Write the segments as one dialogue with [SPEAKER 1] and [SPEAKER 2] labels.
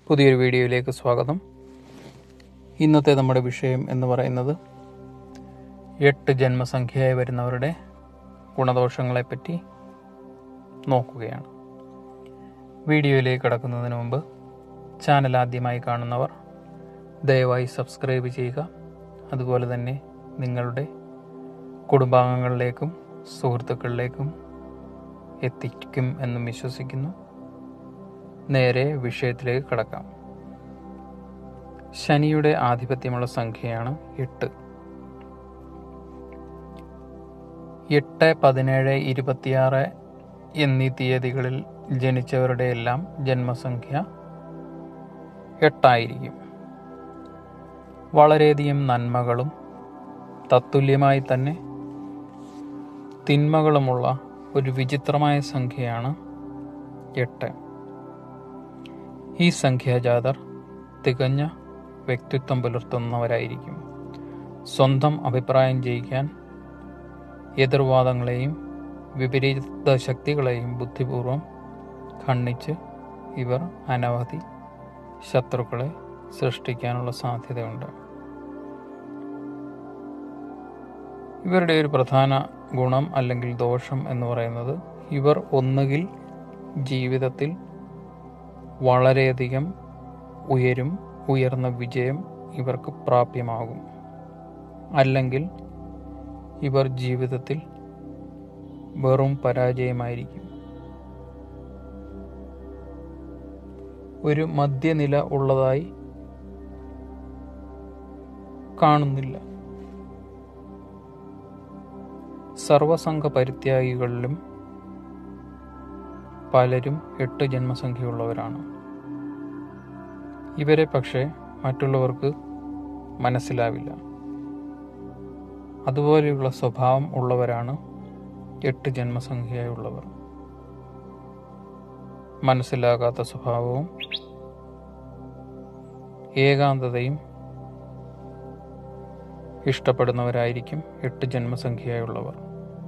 [SPEAKER 1] പുതിയൊരു വീഡിയോയിലേക്ക് സ്വാഗതം ഇന്നത്തെ നമ്മുടെ വിഷയം എന്ന് പറയുന്നത് എട്ട് ജന്മസംഖ്യയായി വരുന്നവരുടെ ഗുണദോഷങ്ങളെപ്പറ്റി നോക്കുകയാണ് വീഡിയോയിലേക്ക് കടക്കുന്നതിന് മുമ്പ് ചാനൽ ആദ്യമായി കാണുന്നവർ ദയവായി സബ്സ്ക്രൈബ് ചെയ്യുക അതുപോലെ തന്നെ നിങ്ങളുടെ കുടുംബാംഗങ്ങളിലേക്കും സുഹൃത്തുക്കളിലേക്കും എത്തിക്കും എന്നും വിശ്വസിക്കുന്നു നേരെ വിഷയത്തിലേക്ക് കടക്കാം ശനിയുടെ ആധിപത്യമുള്ള സംഖ്യയാണ് എട്ട് എട്ട് പതിനേഴ് ഇരുപത്തിയാറ് എന്നീ തീയതികളിൽ ജനിച്ചവരുടെ എല്ലാം ജന്മസംഖ്യ എട്ടായിരിക്കും വളരെയധികം നന്മകളും തത്തുല്യമായി തന്നെ തിന്മകളുമുള്ള ഒരു വിചിത്രമായ സംഖ്യയാണ് എട്ട് ഈ സംഖ്യാജാതർ തികഞ്ഞ വ്യക്തിത്വം പുലർത്തുന്നവരായിരിക്കും സ്വന്തം അഭിപ്രായം ജയിക്കാൻ എതിർവാദങ്ങളെയും വിപരീത ശക്തികളെയും ബുദ്ധിപൂർവം ഖണ്ഡിച്ച് ഇവർ അനവധി ശത്രുക്കളെ സൃഷ്ടിക്കാനുള്ള സാധ്യതയുണ്ട് ഇവരുടെ ഒരു പ്രധാന ഗുണം അല്ലെങ്കിൽ ദോഷം എന്ന് പറയുന്നത് ഇവർ ഒന്നുകിൽ ജീവിതത്തിൽ വളരെയധികം ഉയരും ഉയർന്ന വിജയം ഇവർക്ക് പ്രാപ്യമാകും അല്ലെങ്കിൽ ഇവർ ജീവിതത്തിൽ വെറും പരാജയമായിരിക്കും ഒരു മധ്യനില ഉള്ളതായി കാണുന്നില്ല സർവസംഘ പരിത്യാഗികളിലും പലരും എട്ട് ജന്മസംഖ്യയുള്ളവരാണ് ഇവരെ പക്ഷേ മറ്റുള്ളവർക്ക് മനസ്സിലാവില്ല അതുപോലെയുള്ള സ്വഭാവം ഉള്ളവരാണ് എട്ട് ജന്മസംഖ്യയുള്ളവർ മനസ്സിലാകാത്ത സ്വഭാവവും ഏകാന്തതയും ഇഷ്ടപ്പെടുന്നവരായിരിക്കും എട്ട് ജന്മസംഖ്യയുള്ളവർ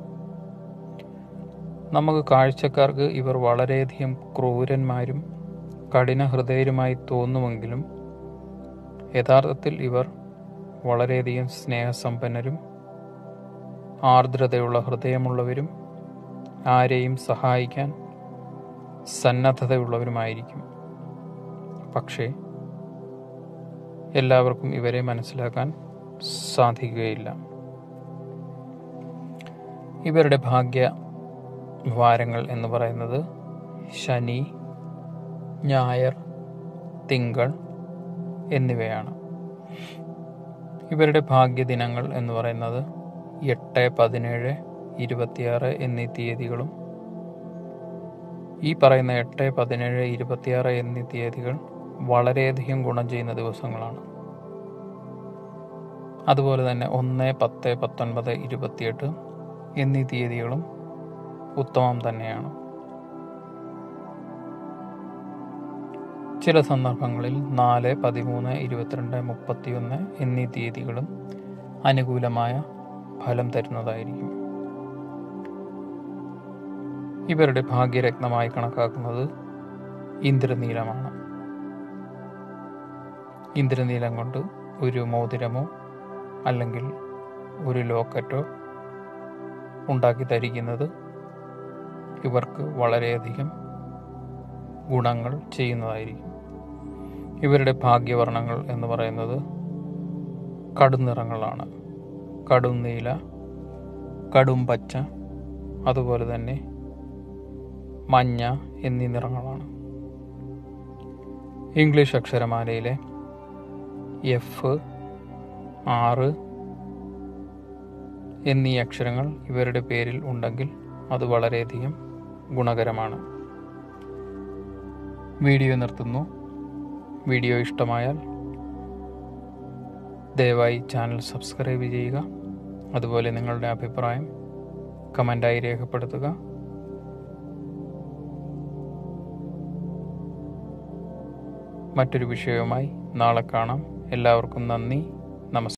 [SPEAKER 1] നമുക്ക് കാഴ്ചക്കാർക്ക് ഇവർ വളരെയധികം ക്രൂരന്മാരും കഠിന ഹൃദയരുമായി തോന്നുമെങ്കിലും യഥാർത്ഥത്തിൽ ഇവർ വളരെയധികം സ്നേഹസമ്പന്നരും ആർദ്രതയുള്ള ഹൃദയമുള്ളവരും ആരെയും സഹായിക്കാൻ സന്നദ്ധതയുള്ളവരുമായിരിക്കും പക്ഷേ എല്ലാവർക്കും ഇവരെ മനസ്സിലാക്കാൻ സാധിക്കുകയില്ല ഇവരുടെ ഭാഗ്യ വാരങ്ങൾ എന്ന് പറയുന്നത് ശനി ഞായർ തിങ്കൾ എന്നിവയാണ് ഇവരുടെ ഭാഗ്യദിനങ്ങൾ എന്ന് പറയുന്നത് എട്ട് പതിനേഴ് ഇരുപത്തിയാറ് എന്നീ തീയതികളും ഈ പറയുന്ന എട്ട് പതിനേഴ് ഇരുപത്തിയാറ് എന്നീ തീയതികൾ വളരെയധികം ഗുണം ചെയ്യുന്ന ദിവസങ്ങളാണ് അതുപോലെ തന്നെ ഒന്ന് പത്ത് പത്തൊൻപത് ഇരുപത്തിയെട്ട് എന്നീ തീയതികളും ഉത്തമം തന്നെയാണ് ചില സന്ദർഭങ്ങളിൽ നാല് പതിമൂന്ന് ഇരുപത്തിരണ്ട് മുപ്പത്തിയൊന്ന് എന്നീ തീയതികളും അനുകൂലമായ ഫലം തരുന്നതായിരിക്കും ഇവരുടെ ഭാഗ്യരത്നമായി കണക്കാക്കുന്നത് ഇന്ദ്രനീലമാണ് ഇന്ദ്രനീലം കൊണ്ട് ഒരു മോതിരമോ അല്ലെങ്കിൽ ഒരു ലോക്കറ്റോ ഉണ്ടാക്കി ധരിക്കുന്നത് ഇവർക്ക് വളരെയധികം ഗുണങ്ങൾ ചെയ്യുന്നതായിരിക്കും ഇവരുടെ ഭാഗ്യവർണ്ണങ്ങൾ എന്ന് പറയുന്നത് കടും നിറങ്ങളാണ് കടും നീല കടും പച്ച അതുപോലെ തന്നെ മഞ്ഞ എന്നീ നിറങ്ങളാണ് ഇംഗ്ലീഷ് അക്ഷരമാലയിലെ എഫ് ആറ് എന്നീ അക്ഷരങ്ങൾ ഇവരുടെ പേരിൽ ഉണ്ടെങ്കിൽ അത് വളരെയധികം ഗുണകരമാണ് വീഡിയോ നിർത്തുന്നു വീഡിയോ ഇഷ്ടമായാൽ ദയവായി ചാനൽ സബ്സ്ക്രൈബ് ചെയ്യുക അതുപോലെ നിങ്ങളുടെ അഭിപ്രായം കമൻ്റായി രേഖപ്പെടുത്തുക മറ്റൊരു വിഷയവുമായി നാളെ കാണാം എല്ലാവർക്കും നന്ദി നമസ്കാരം